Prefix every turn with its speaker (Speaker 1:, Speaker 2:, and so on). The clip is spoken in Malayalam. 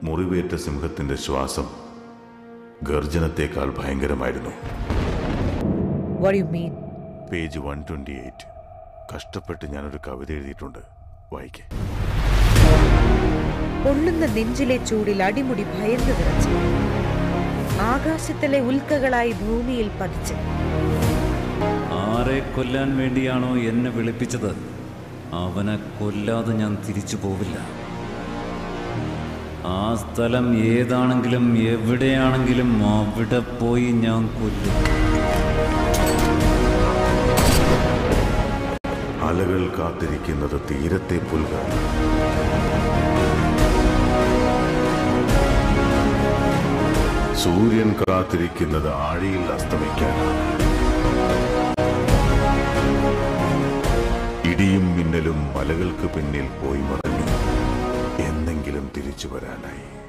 Speaker 1: മുറിവേറ്റ സിംഹത്തിന്റെ ശ്വാസം ഗർജനത്തേക്കാൾ ഭയങ്കരമായിരുന്നു
Speaker 2: What do you mean?
Speaker 1: Page one twenty eight കഷ്ടപ്പെട്ട് ഞാനൊരു കവിത എഴുതിയിട്ടുണ്ട് വായിക്കേ
Speaker 2: പൊള്ളുന്ന നെഞ്ചിലെ ചൂടിൽ അടിമുടി ഭയന്നു വിറച്ച് ആകാശത്തിലെ ഉൽക്കകളായി ഭൂമിയിൽ പതിച്ച്
Speaker 3: ആരെ കൊല്ലാൻ വേണ്ടിയാണോ എന്നെ വിളിപ്പിച്ചത് അവനെ കൊല്ലാതെ ഞാൻ തിരിച്ചു പോവില്ല ആ സ്ഥലം ഏതാണെങ്കിലും എവിടെയാണെങ്കിലും അവിടെ പോയി ഞാൻ കൊല്ലും
Speaker 1: അലകൾ കാത്തിരിക്കുന്നത് തീരത്തെ പുൽകാൻ സൂര്യൻ കാത്തിരിക്കുന്നത് ആഴിയിൽ അസ്തമിക്കാൻ ഇടിയും മിന്നലും മലകൾക്ക് പിന്നിൽ പോയി മറഞ്ഞു എന്നെങ്കിലും തിരിച്ചു വരാനായി